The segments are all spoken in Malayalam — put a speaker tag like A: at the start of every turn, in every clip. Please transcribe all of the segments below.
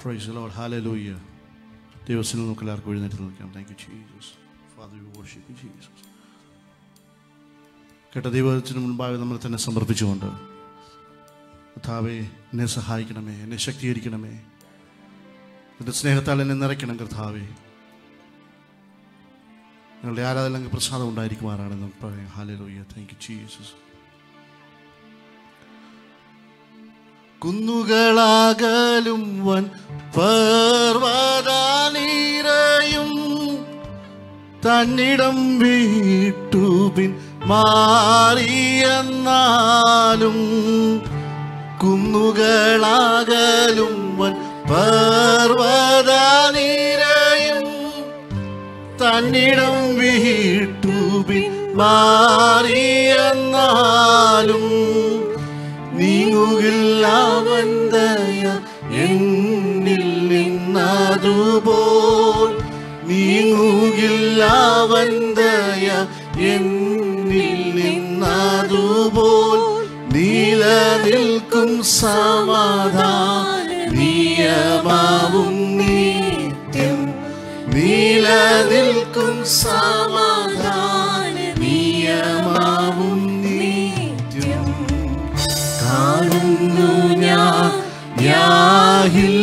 A: Praise the Lord. Hallelujah. ദൈവത്തിന് നമുക്ക് എല്ലാവർക്കും എഴുന്നേറ്റ് നിൽക്കാം thank you Jesus father you worship you Jesus കേട്ട ദൈവത്തിന് മുൻപാകെ നമ്മൾ തന്നെ സമർപ്പിച്ചുകൊണ്ട് കർത്താവെ എന്നെ സഹായിക്കണമേ എന്നെ ശക്തീകരിക്കണമേ നിന്റെ സ്നേഹത്താൽ എന്നെ നിറയ്ക്കണം കർത്താവെ നിങ്ങളുടെ ആരാധന അങ്ങ് പ്രസാദം ഉണ്ടായിരിക്കുമാറാണ് നമുക്ക് പറയാം ഹാലലൂയ താങ്ക് യു ജീസസ് കുന്നുകളാകലും വൻ പർവ്വതാനീരയും തന്നിടം വീട്ടുപിൻ മാറിയെന്നാലും കുന്നുകളാകലും വൻ പർവ്വതാനീരയും തന്നിടം വീട്ടുപിൻ മാറിയെന്നാലും നീങ്ങുകില്ല വന്ദയ എന്നിൽ നിന്നതുപോൽ നീങ്ങുകില്ല വന്ദയ എന്നിൽ നിന്നതുപോൽ നീലനിൽക്കും സമാധാന നിയമാവും നിത്യം നീലനിൽക്കും സമാധാന നിയമാവും നിത്യം കാണുന്നു ഞാൻ യാഹിൽ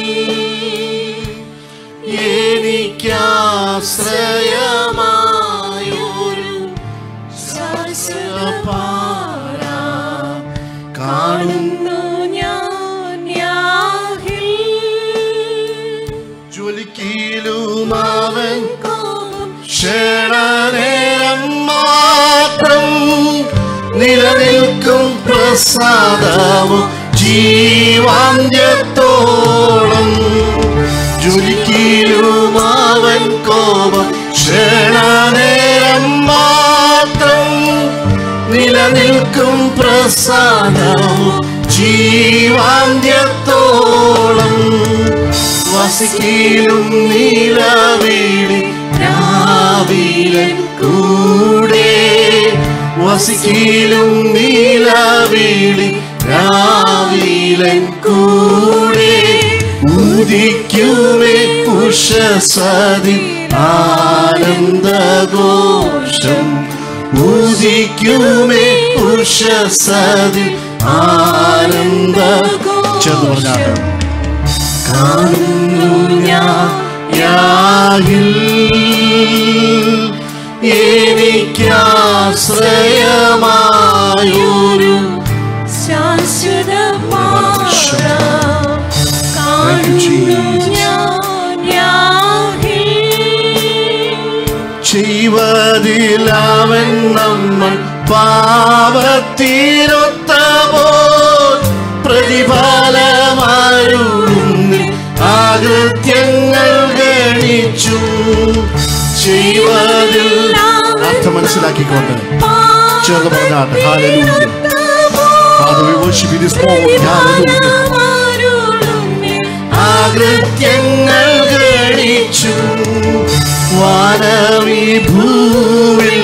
A: എനിക്കാശ്രയമായൊരു ശാശ്വതപാറ കാണുന്നു ജ്വലിക്കീലും അവൻ ക്ഷണനേരം മാത്രം നിലനിൽക്കും പ്രസാദവും ജീവാന്ത്യത്തോളം ജ്വലിക്കീലും അവൻ കോപം ക്ഷണനേരം മാത്രം നിലനിൽക്കും പ്രസാദവും ജീവാന്ത്യത്തോളം വസിക്കീലും നീലവീടി രാവിലൻ കൂടെ വസിക്കീലും നീലവീടി രാവിലൻ കൂടെ ഉദിക്കുമേ ഉഷസതി ആനന്ദഘോഷം ഉദിക്കുമേ ഉഷസതി ആനന്ദ ചെന്ന് പറഞ്ഞാണ് കാണുന്നു ഞാൻ യാഹിൽ എനിക്കാശ്രയമായൊരു
B: ശാശ്വത
A: Thank you, Jesus. ചെയ്വതിലവൻ നമ്മൾ പാപത്തിരൊത്തമോ പ്രതിഫലമാരുണ്ണി ആകൃത്യങ്ങൾ ഗണിച്ചു ചെയ്വതിൽ അർത്ഥം മനസ്സിലാക്കിക്കൊണ്ട് ചേർന്ന് പറഞ്ഞാട്ട് hallelujah Father, we worship you this morning. Hallelujah. ആകൃത്യങ്ങൾ ഗണിച്ചു വാനവി ഭൂവിൽ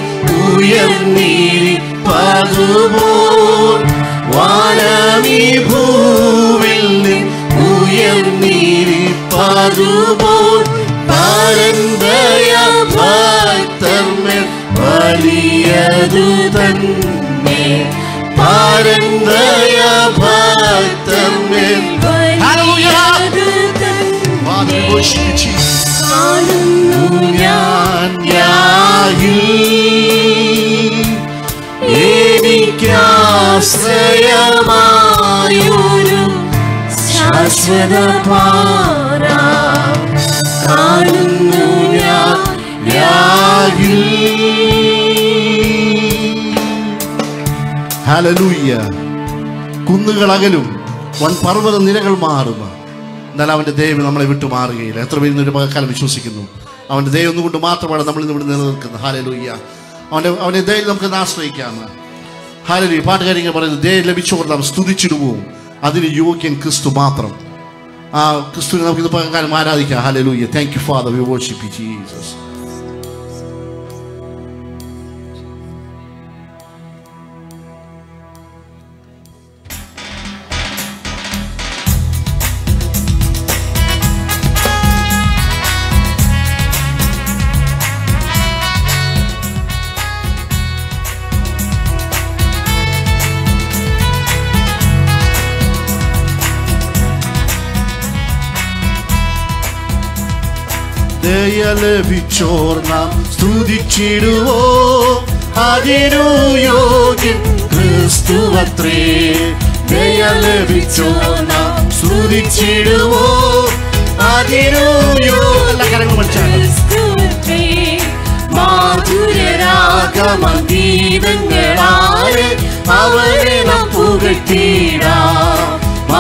A: ഉയർന്നിരിപ്പതുപോൽ വാനവി ഭൂവിൽ ഉയർന്നിരിപ്പതുപോൽ പാരമ്പര്യ ഭക്തർമേൽ വലിയതു തന്നെ പാരമ്പര്യ ഭക്തർമേൽ Father, we worship you, Jesus. ഞാൻ യാഹിൽ എനിക്കാശ്രയമായൊരു ശാശ്വത പാറ കാണുന്നു ഞാൻ യാഹിൽ ഹല്ലേലൂയ കുന്നുകളകലും വൻ പർവ്വത നിരകൾ മാറും എന്നാൽ അവന്റെ ദൈവം നമ്മളെ വിട്ടു മാറുകയില്ല എത്ര പേര് ഒരു പകക്കാലം വിശ്വസിക്കുന്നു അവന്റെ ദൈവം ഒന്നുകൊണ്ട് മാത്രമാണ് നമ്മൾ ഇന്ന് ഇവിടെ നിലനിൽക്കുന്നത് ഹാലലൂയ്യ അവന്റെ അവന്റെ ദൈവം നമുക്ക് ഇന്ന് ആശ്രയിക്കാം ഹാലലൂയ പാട്ടുകാരിങ്ങനെ പറയുന്നത് ദൈവം ലഭിച്ചുകൊണ്ട് നാം സ്തുതിച്ചിടുവും അതിന് യോഗ്യൻ ക്രിസ്തു മാത്രം ആ ക്രിസ്തുവിനെ നമുക്ക് ഇത് പകക്കാലം ആരാധിക്കാം hallelujah thank you father we worship Jesus ദയ ലഭിച്ചോർ നാം സ്തുതിച്ചിടുവോ അതിനു യോഗ്യൻ ക്രിസ്തുവത്രേ ദയ ലഭിച്ചോർ നാം സ്തുതിച്ചിടുവോ അതിനു യോഗ്യൻ കരങ്ങൾ പഠിച്ചാണ്
B: ക്രിസ്തുവേ മാധുര്യരാഗമഗീതങ്ങളാലെ അവരെ നാം പുകഴ്ത്തിടാം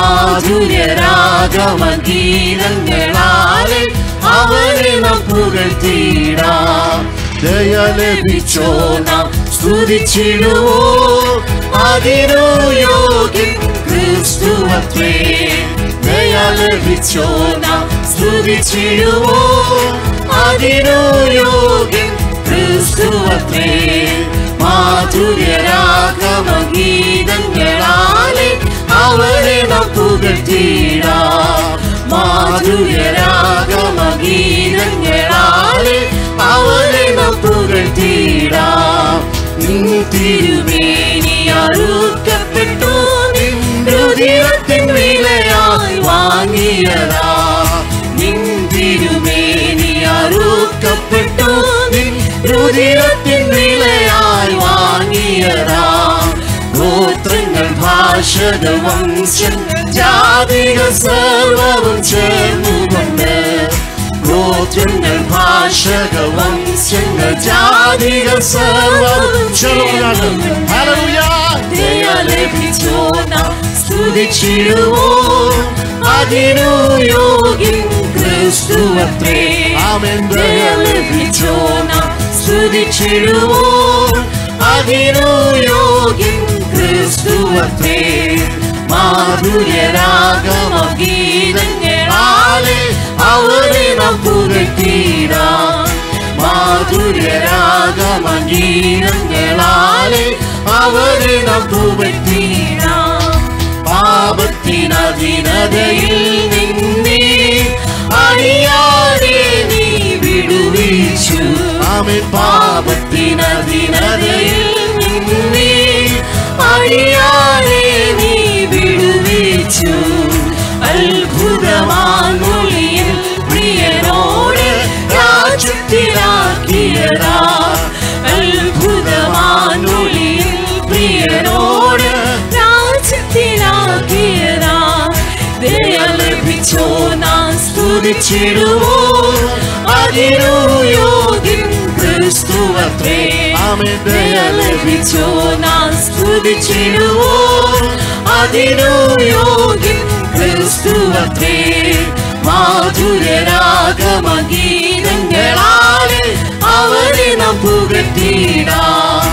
B: മാധുര്യരാഗമഗീതങ്ങളാലെ അവരെ നാം പുകഴ്ത്തിടാം
A: ദയ ലഭിച്ചോ നാം സ്തുതിച്ചിടുവോ അതിനു യോഗ്യൻ ക്രിസ്തുവത്രേ ദയ ലഭിച്ചോ നാം സ്തുതിച്ചിടുവോ അതിനു യോഗ്യൻ ക്രിസ്തുവത്രേ മാധുര്യരാഗമഗീതങ്ങളാലെ അവരെ നാം പുകഴ്ത്തിടാം മാധുര്യരാഗമഗീതങ്ങളാലെ അവരെ നാം പുകഴ്ത്തിടാം നിൻ തിരുമേനി അറുക്കപ്പെട്ടു നിൻ രുതിരത്തിൻ വിലയായി വാങ്ങിയതാ നിൻ തിരുമേനി അറുക്കപ്പെട്ടു നിൻ രുതിരത്തിൻ വിലയായി വാങ്ങിയതാ ഗോത്രങ്ങൾ ഭാഷകൾ വംശങ്ങൾ ജാതികൾ സർവവും ചേർന്നുകൊണ്ട് ഗോത്രങ്ങൾ ഭാഷകൾ വംശങ്ങൾ ജാതികൾ സർവവും ചേർന്നുകൊണ്ട് ഹല്ലേലൂയ
B: ദയ ലഭിച്ചോ നാം
A: സ്തുതിച്ചിടുവോ അതിനു യോഗ്യൻ ക്രിസ്തുവത്രേ ആമേൻ ദയ ലഭിച്ചോ നാം സ്തുതിച്ചിടുവോ അതിനു യോഗ്യൻ ക്രിസ്തുവത്രേ മാധുര്യരാഗമഗീതങ്ങളാലെ അവരെ നാം പുകഴ്ത്തിടാം മാധുര്യരാഗമഗീതങ്ങളാലെ അവരെ നാം പുകഴ്ത്തിടാം പാപത്തിനധീനതയിൽ നിന്നേ അടിയാതെ നീ വിടുവിച്ചു ആമേ പാപത്തിനധീനതയിൽ നിന്നേ അടിയാതെ നീ വിടുവിച്ചു അത്ഭുതമാങ്ങുളിയിൽ പ്രിയനോട് രാജ്യത്തിലാക്കിയതാ അത്ഭുതമാങ്ങുളിയിൽ പ്രിയനോട്
B: രാജ്യത്തിലാക്കിയതാ ദയ ലഭിച്ചോ നാം
A: സ്തുതിച്ചിടുവോ അതിനു യോഗ്യൻ ക്രിസ്തുവത്രേ ആമേൻ ദയ ലഭിച്ചോ നാം സ്തുതിച്ചിടുവോ അതിനു യോഗ്യൻ ക്രിസ്തുവത്രേ മാധുര്യരാഗമഗീതങ്ങളാലെ അവരെ നാം പുകഴ്ത്തിടാം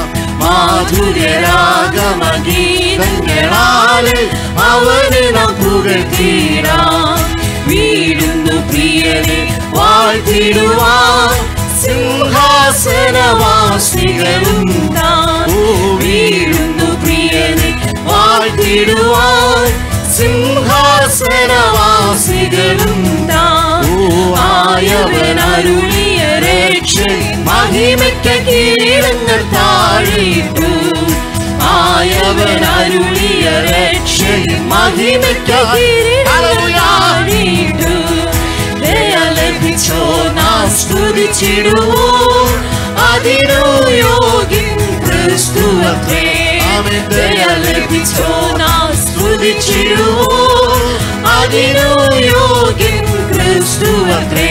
A: മാധുര്യരാഗമഗീതങ്ങളാലെ അവരെ നാം പുകഴ്ത്തിടാം വീടുന്നു പ്രിയനെ വാഴ്ത്തിടുവാൻ സിംഹാസനവാസികളും
B: താൻ
A: ഓ വീഴുന്നു പ്രിയനെ വാഴ്ത്തിടുവാൻ സിംഹാസനവാസികളും
B: താൻ
A: ആയവൻ അരുളിയ രക്ഷ മഹിമയ്ക്ക് കീഴങ്ങൾ താഴിട്ടു ആയവൻ അരുളിയ രക്ഷ മഹിമയ്ക്ക്
B: താഴിട്ടു ദയ ലഭിച്ചോ നാം
A: സ്തുതിച്ചിടുവോ അതിനു യോഗ്യൻ ക്രിസ്തുവത്രേ ആമേൻ ദയ ലഭിച്ചോ
B: നാം
A: സ്തുതിച്ചിടുവോ അതിനു യോഗ്യൻ ക്രിസ്തുവത്രേ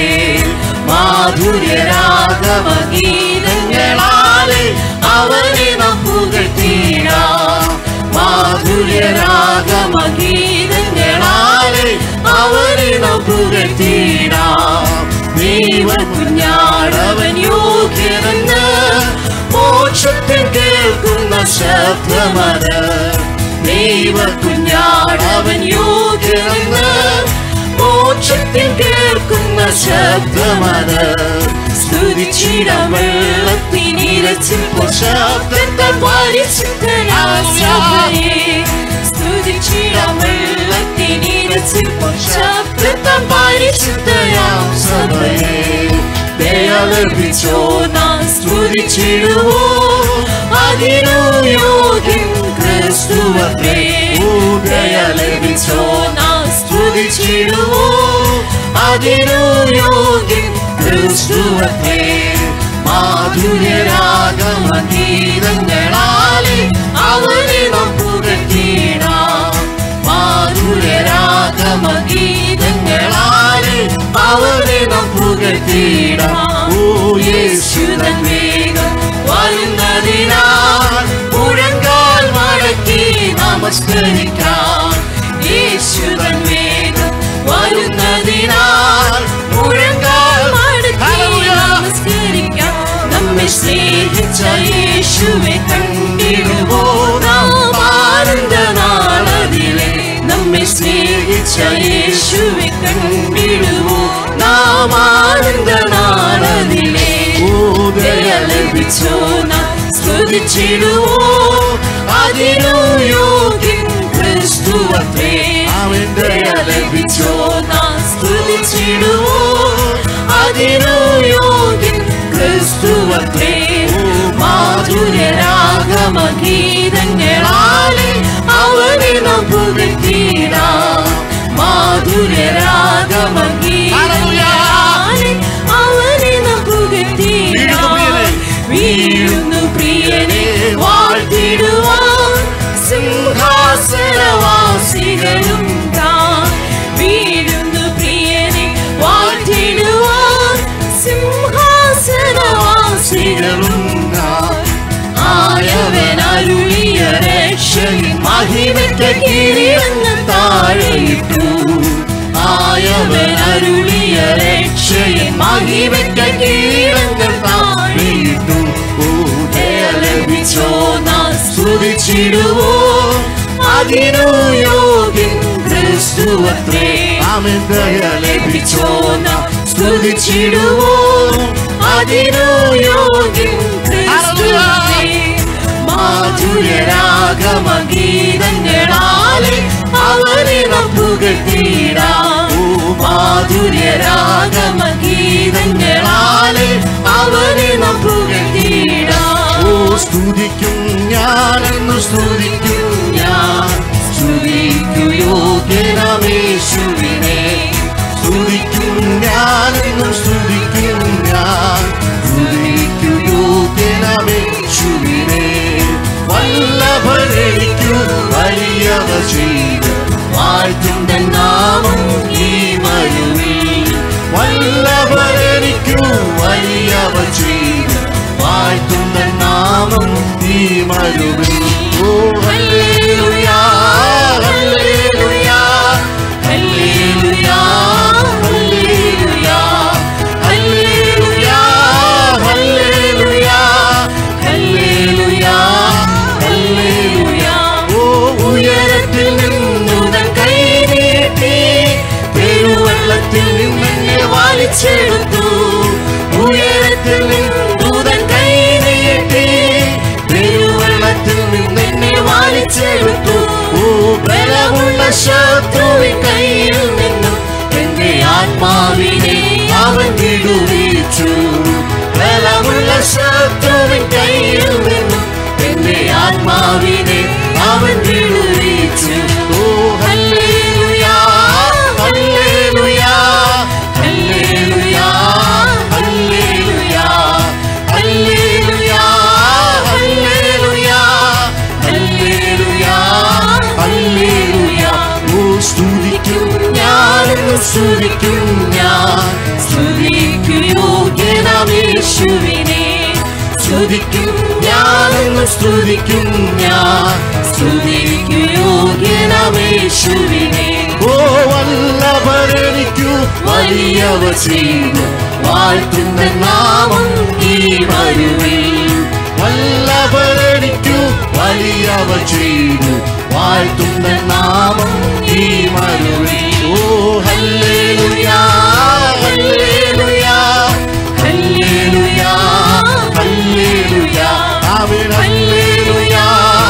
A: മാധുര്യരാഗമഗീതങ്ങളാലെ അവനെ നാം പുകഴ്ത്തിടാം മാധുര്യരാഗമഗീതങ്ങളാലെ അവനെ നാം പുകഴ്ത്തിടാം ദൈവ കുഞ്ഞാടവൻ യോഗ്യനെന്ന് മോക്ഷത്തിൽ കേൾക്കുന്ന ശബ്ദമത് ദൈവ കുഞ്ഞാടവൻ യോഗ്യനെന്ന് മോക്ഷത്തിൽ കേൾക്കുന്ന ശബ്ദമത് സ്തുതിച്ചിടം വെള്ളത്തിനിരച്ചിൽ ശബ്ദത്താൽ
B: പരിശുദ്ധനാസഭയെ സ്തുതിച്ചിടാം വെള്ളത്തിനിരച്ചിൽ
A: ശബ്ദത്താൽ പരിശുദ്ധയാം സഭയെ ദയ ലഭിച്ചോ നാം സ്തുതിച്ചിടുവോ അതിനു യോഗ്യൻ ക്രിസ്തുവത്രേ ഓ ദയ ലഭിച്ചോ നാം സ്തുതിച്ചിടുവോ അതിനു യോഗ്യൻ
B: ക്രിസ്തുവത്തെ മാധുര്യരാഗമഗീതങ്ങളാലെ അവനെ നാം പുകഴ്ത്തിയിടാം മാധുര്യരാഗമഗീതങ്ങളാലെ അവനെ നാം പുകഴ്ത്തിയിടാം ഓ യേശുദൻ വേഗം വരുന്നതിനാൽ മുഴങ്കാൽ മടക്കി നമസ്കരിക്കാം യേശുദൻ വേഗം വരുന്നതിനാൽ മുഴങ്കാൽ മടക്കി നമസ്കരിക്കാം നമ്മെ സ്നേഹിച്ച യേശുവെ കണ്ടിടുവോ നാം ആനന്ദ നാളതിലെ നമ്മെ സ്നേഹിച്ച യേശുവെ കണ്ടിടുവോ നാം ആനന്ദ നാളതിലെ ദയ ലഭിച്ചോ നാം സ്തുതിച്ചിടുവോ അതിനു യോഗ്യൻ ക്രിസ്തുവത്രേ ദയ ലഭിച്ചോ നാം സ്തുതിച്ചിടുവോ അതിനു യോഗ്യൻ ക്രിസ്തുവത്രേ മാധുര്യരാഗമഗീതങ്ങളാലെ അവനെ നാം പുകഴ്ത്തിയിടാം മാധുര്യരാഗമഗീതങ്ങളാലെ അവനെ നാം പുകഴ്ത്തിയിടാം വീഴുന്നു പ്രിയനെ വാഴ്ത്തിടുവാൻ സിംഹാസനവാസികളും താൻ വീഴുന്നു പ്രിയനെ വാഴ്ത്തിടുവാൻ സിംഹാസനവാസികളും താൻ ആയവൻ അരുളിയ രക്ഷകൻ മഹിമയ്ക്ക് കിരീടങ്ങൾ താഴെയിട്ടു ആയവൻ അരുളിയ രക്ഷകൻ മഹിമയ്ക്ക് കിരീടങ്ങൾ താഴെയിട്ടു ദയ ലഭിച്ചോ നാം സ്തുതിച്ചിടുവോ അതിനു യോഗ്യൻ ക്രിസ്തുവത്രേ ദയ ലഭിച്ചോ നാം സ്തുതിച്ചിടുവോ അതിനു യോഗ്യൻ ക്രിസ്തുവത്രേ മാധുര്യരാഗമഗീതങ്ങളാലെ അവനെ നാം പുകഴ്ത്തിയിടാം മാധുര്യരാഗമഗീതങ്ങളാലെ അവനെ നാം പുകഴ്ത്തിയിടാം ഓ സ്തുതിക്കും ഞാനെന്നു സ്തുതിക്കും ഞാൻ സ്തുതിക്കു യോഗ്യനമേശുവിനെ സ്തുതിക്കും ഞാനെന്നു സ്തുതിക്കും ഞാൻ സ്തുതിക്കു യോഗ്യനമേശുവിനെ വല്ലഭരെനിക്കു വലിയവ ചെയ്ത് വാഴ്ത്തുണ്ട നാമം ഈ മരുവിൽ വല്ലഭരെനിക്കു വലിയവ ചെയ്ത് വാഴ്ത്തുണ്ട നാമം ഈ മരുവിൽ ഓ ഹല്ലേലൂയാ ഹല്ലേലൂയാ ഹല്ലേലൂയാ ഹല്ലേലൂയാ ഹല്ലേലൂയാ ഹല്ലേലൂയാ ഹല്ലേലൂയാ ഹല്ലേലൂയാ ഓ ഉയരത്തിൽ നിന്നുടൻ കൈ നീട്ടി പെരുവെള്ളത്തിൽ നിന്നെ വലിച്ചെടുത്തു ഉയരത്തിൽ നിന്നുടൻ കൈ നീട്ടി പെരുവെള്ളത്തിൽ നിന്നെ വലിച്ചെടുത്തു ഓ ബലമുള്ള ശത്രുവിൻ കയ്യിൽ നിന്നും എന്റെ ആത്മാവിനെ അവൻ വിടുവിച്ചു ബലമുള്ള ശത്രുവിൻ കയ്യിൽ നിന്നും എന്റെ ആത്മാവിനെ അവൻ വിടുവിച്ചു ഓ ഹല്ലേലൂയാ ഹല്ലേലൂയാ ഹല്ലേലൂയാ ഹല്ലേലൂയാ ഹല്ലേലൂയാ ഹല്ലേലൂയാ ഹല്ലേലൂയാ ഹല്ലേലൂയാ ഓ സ്തുതിക്കും ഞാനെന്ന് സ്തുതിക്കും ഞാൻ സ്തുതിക്കു യോഗ്യനാമേശുവിനെ സ്തുതിക്കും ഞാനെന്ന് സ്തുതിക്കും ഞാൻ സ്തുതിക്കു യോഗ്യനാമേശുവിനെ ഓ വല്ലഭരെനിക്കു വലിയവ ചെയ്തു വാഴ്ത്തുന്ന നാമം ഈ വരുവിൽ വല്ലഭരെനിക്കു വലിയവ ചെയ്തു വാഴ്ത്തുന്ന നാമം ഈ മരുവിൽ ഓ ഹല്ലേലൂയാ ഹല്ലേലൂയാ ഹല്ലേലൂയാ ഹല്ലേലൂയാ ആമേൻ ഹല്ലേലൂയാ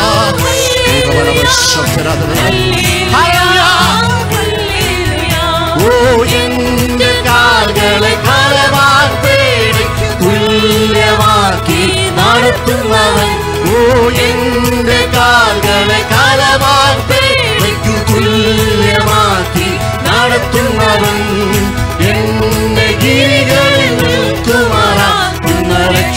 B: ഓ എന്റെ കാലുകളെ കലവാൻ പേടിക്ക് തുല്യമാക്കി നടത്തുന്നവൻ ഓ എന്റെ കാലുകളെ കലവാൻ പേടിക്കു തുല്യമാക്കി നടത്തുന്നവൻ എന്റെ ഗിരികളിൽ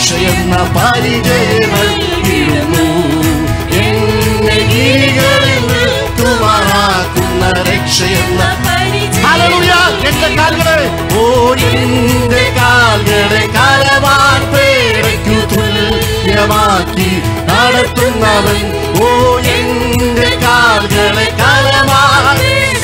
B: രക്ഷയെന്ന പരിചയങ്ങൾ ഇടുന്നു എന്നെ ഗിരികളിൽ നിർത്തുമാറാക്കുന്ന രക്ഷയെന്ന ഹല്ലേലൂയ എന്റെ കാലുകളെ ഓ എന്റെ കാലുകളെ കരവാൻ പേടയ്ക്കു തുല്യമാക്കി നടത്തുന്നവൻ ഓ എന്റെ കാലുകളെ കരവാൻ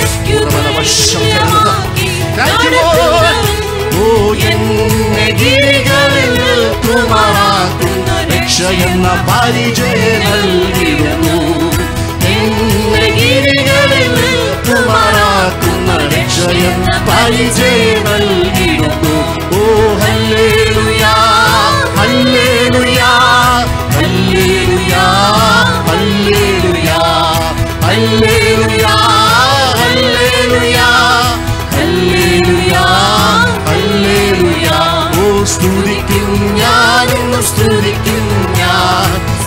B: Thank you, Lord. ഓ എന്നെ ഗിരികളിൽ നിർത്തുമാറാക്കുന്ന രക്ഷയെന്ന പരിചയം നൽകിടുന്നു എന്നെ ഗിരികളിൽ നിർത്തുമാറാക്കുന്ന രക്ഷയെന്ന പരിചയം നൽകിടുന്നു ഓ ഹല്ലേലൂയാ ഹല്ലേലൂയാ ഹല്ലേലൂയാ ഹല്ലേലൂയാ ഹല്ലേലൂയാ ഹല്ലേലൂയാ ഹല്ലേലൂയാ ഹല്ലേലൂയാ ഓ സ്തുതിക്കും ഞാൻ എന്ന് സ്തുതിക്കും ഞാൻ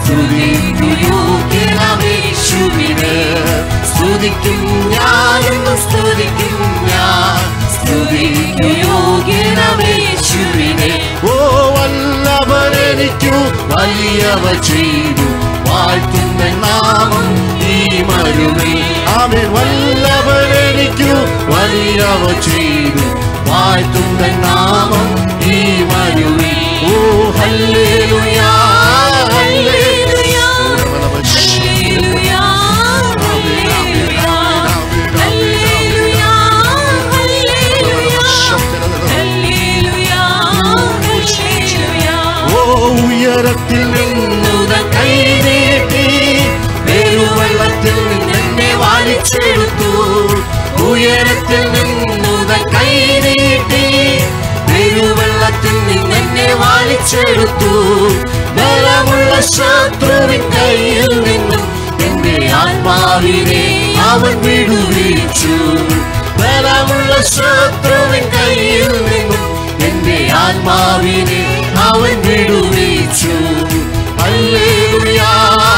B: സ്തുതിക്കുയോഗ്യനമേശുവിന് സ്തുതിക്കും ഞാൻ എന്ന് സ്തുതിക്കും ഞാൻ സ്തുതിക്കുയോഗ്യനമേശുവിനെ ഓ വല്ലവരെനിക്കു വലിയവ ചെയ്തു വാഴ്ത്തുന്ന നാമം ഈ മരുവിൽ അവൻ വല്ലവരെനിക്കു വലിയവ ചെയ്തു വാഴ്ത്തുന്ന നാമം ഈ മരുവിൽ ഓ ഹല്ലേലൂയാ ഹല്ലേലൂയാ ഓ ഉയരത്തിൽ നിന്നുത കൈനീട്ടി പെരുവെള്ളത്തിൽ നിന്നെ വലിച്ചെടുത്തു ഉയരത്തിൽ നിന്നുത കൈനീട്ടി പെരുവെള്ളത്തിൽ നിന്നെ വലിച്ചെടുത്തു ബലമുള്ള ശത്രുവിൻ കയ്യിൽ നിന്നും എന്റെ ആത്മാവിനെ അവൻ വിടുവിച്ചു ബലമുള്ള ശത്രുവിൻ കയ്യിൽ നിന്നും എന്റെ ആത്മാവിനെ അവൻ വിടുവിച്ചു ഹല്ലേലൂയാ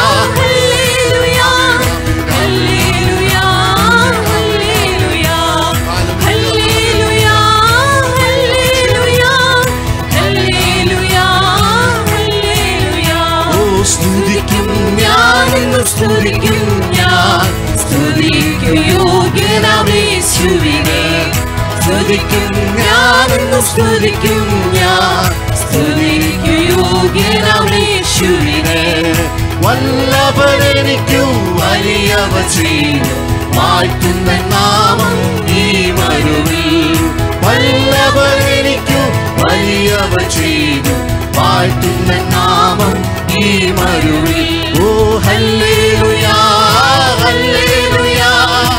B: ഓ സ്തുതിക്കും ഞാൻ എന്ന് സ്തുതിക്കും ഞാൻ സ്തുതിക്കും യോഗ്യനമേശുവിനെ സ്തുതിക്കും ഞാൻ എന്ന് സ്തുതിക്കും ഞാൻ സ്തുതിക്കും യോഗ്യനമേശുവിനെ വല്ലഭരെനിക്കു വലിയവ ചെയ്തു വാഴ്ത്തുന്ന നാമം ഈ മരുവിൽ വല്ലഭരെനിക്കു വലിയവ ചെയ്തു വാഴ്ത്തുന്ന നാമം ഈ മരുവിൽ ഓ ഹല്ലേലൂയാ ഹല്ലേലൂയാ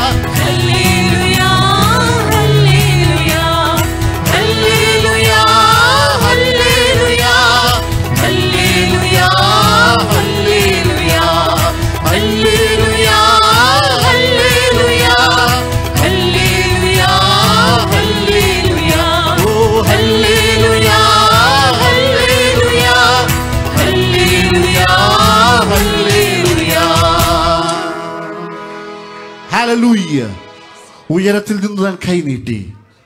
B: ഹല്ലേലൂയാ ഹല്ലേലൂയാ ഹല്ലേലൂയാ ഹല്ലേലൂയാ ഹല്ലേലൂയാ ഹല്ലേലൂയാ ഹല്ലേലൂയാ ഹല്ലേലൂയാ ഓ ഹല്ലേലൂയാ ഹല്ലേലൂയാ ഹല്ലേലൂയാ ഹല്ലേലൂയാ
A: ഹല്ലേലൂയ ഉയരത്തിൽ നിന്ന് താൻ കൈ നീട്ടി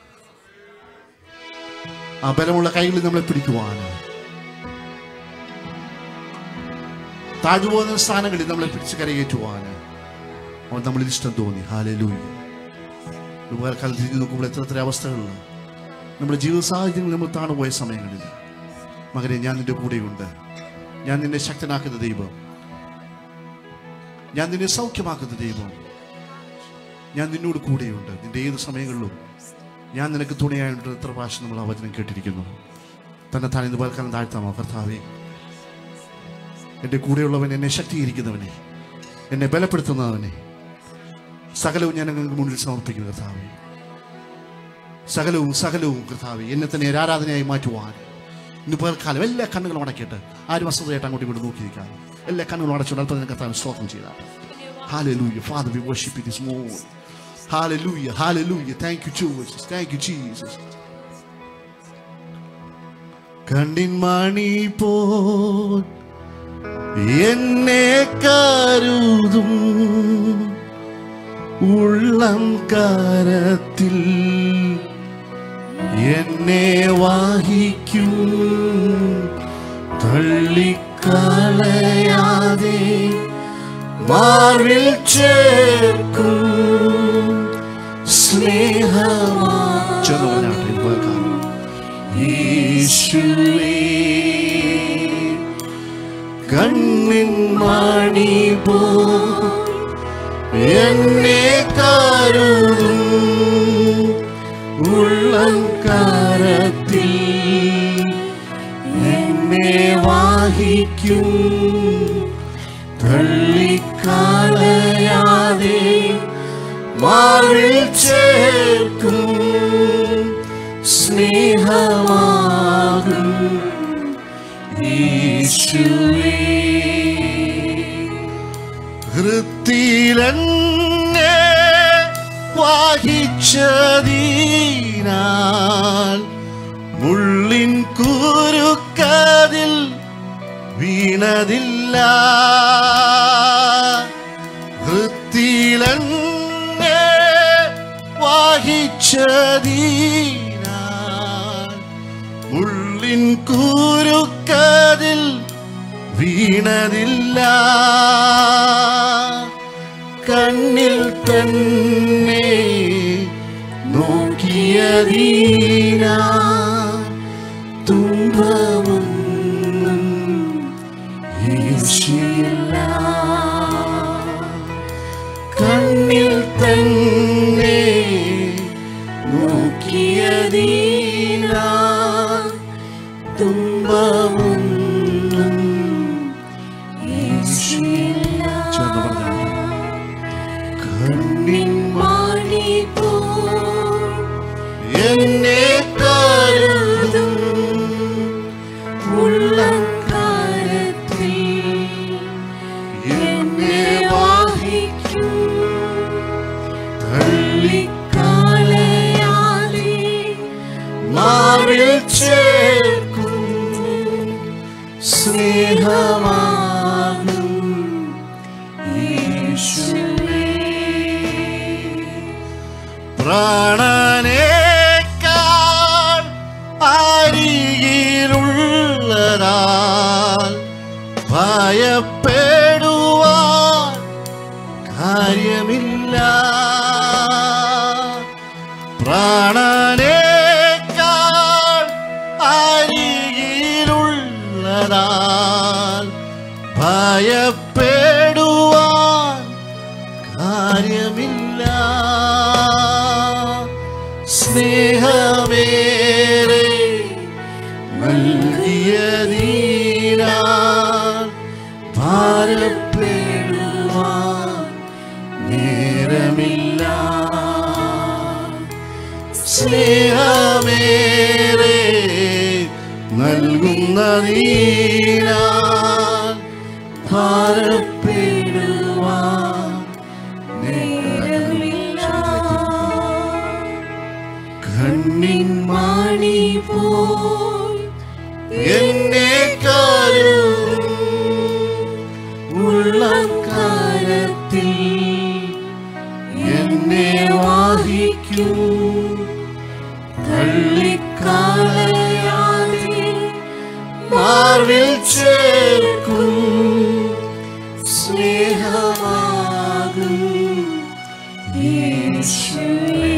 A: ആ ബലമുള്ള കൈകളിൽ നമ്മളെ പിടിക്കുവാൻ താഴ്ന്നു പോകുന്ന സ്ഥാനങ്ങളിൽ നമ്മളെ പിടിച്ച് കരകയറ്റുവാൻ അവൻ നമ്മളിൽ ഇഷ്ടം തോന്നി ഹാലലൂയ കാലത്ത് തിരിഞ്ഞു നോക്കുമ്പോൾ എത്ര എത്ര അവസ്ഥകളിൽ നമ്മുടെ ജീവിത സാഹചര്യങ്ങളിൽ നമ്മൾ താണുപോയ സമയങ്ങളിൽ മകനെ ഞാൻ നിന്റെ കൂടെയുണ്ട് ഞാൻ നിന്നെ ശക്തനാക്കുന്ന ദൈവം ഞാൻ നിന്നെ സൗഖ്യമാക്കുന്ന ദൈവം ഞാൻ നിന്നോട് കൂടെയുണ്ട് നിന്റെ ഏത് സമയങ്ങളിലും ഞാൻ നിനക്ക് തുണയായിട്ട് എത്ര പ്രാവശ്യം നമ്മൾ ആ വചനം കേട്ടിരിക്കുന്നു തന്നെ താൻ ഇന്ന് പൽക്കാലം താഴ്ത്താമോ കർത്താവേ എൻ്റെ കൂടെയുള്ളവൻ എന്നെ ശക്തീകരിക്കുന്നവനെ എന്നെ ബലപ്പെടുത്തുന്നവനെ സകലവും ഞാൻ നിങ്ങൾക്ക് മുന്നിൽ സമർപ്പിക്കുന്നു കർത്താവേ സകലവും സകലവും കർത്താവേ എന്നെ തന്നെ ഒരു ആരാധനയായി മാറ്റുവാൻ ഇന്ന് പൽക്കാലം എല്ലാ കണ്ണുകളും അടക്കിയിട്ട് ആരും അസ്വതയായിട്ട് അങ്ങോട്ടും ഇങ്ങോട്ട് നോക്കിയിരിക്കാൻ എല്ലാ കണ്ണുകളും അടച്ചുകൊണ്ട് അല്പം കർത്താവ് സ്തോത്രം ചെയ്താൽ Hallelujah. Father, we worship you this morning. Hallelujah. Hallelujah. Thank you, Jesus. Thank you, Jesus. കണ്ണിൻ മണി പോൽ എന്നെ കരുതും ഉള്ളം കരത്തിൽ എന്നെ വാഹിക്കും തള്ളിക്കളയാതെ മാറിൽ ചേർക്കും സ്നേഹമാ ചെന്ന് പറഞ്ഞാട്ടെ ഈ പകൽക്കാലം. യേശുവേ കണ്ണിൻ മണി പോ എന്നെ കരുതും ഉള്ളം കരത്തിൽ എന്നെ വാഹിക്കും തള്ളിക്കളയാതെ മാറിൽ ചേർക്കും സ്നേഹമാകും യേശുവേ ഹൃത്തിലെന്നെ വാഹിച്ചതീനാൽ മുള്ളിൻ കുരുക്കതിൽ വീണതില്ല ഹൃത്തിലെന്നെ വാഹിച്ചതീനാൽ മുള്ളിൻ കുരുക്കതിൽ വീണതില്ല കണ്ണിൽ തന്നെ നോക്കിയതീന തുമ്പമൊന്നും യേശുവില്ല കണ്ണിൽ തന്നെ നോക്കിയതീന തുമ്പമൊന്നും യേശുവില്ല ചേർന്ന് പറഞ്ഞാൽ കണ്ണിൻ എന്നെ കരുതും എന്നെ വാഹിക്കും മാറിൽ ചേർക്കും സ്നേഹമാകും യേശുവേ പ്രാണനേക്കാൾ അരികിലുള്ളതാൽ ഭയപ്പെടുവാൻ കാര്യമില്ല പ്രാണനേക്കാൾ അരികിലുള്ളതാൽ ഭയപ്പെടുവാൻ കാര്യമില്ല സ്നേഹമേറെ നൽകിയതീനാൽ ഭാരപ്പെടുവാൻ നേരമില്ല സ്നേഹമേറെ നൽകുന്നതീനാൽ ഭാരപ്പെടുവാൻ കണ്ണിൻ
B: മണി പോയി
A: എന്നെ കരുതും ഉള്ളക്കാരത്തിൽ എന്നെ വാഹിക്കും തള്ളിക്കാളയാതെ മാർവിൽ ചേർക്കും സ്നേഹമാകും യേശുവേ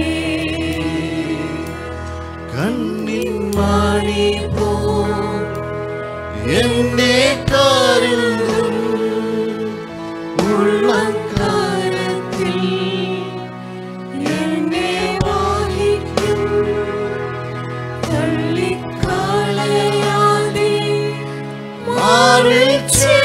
A: കണ്ണിൻ മണി പോ എന്നെ കരുതും ഉള്ളക്കാരത്തിൽ
B: എന്നെ വാഹിക്കും തള്ളിക്കളയാതെ
A: മാറിൽ ചേർക്കും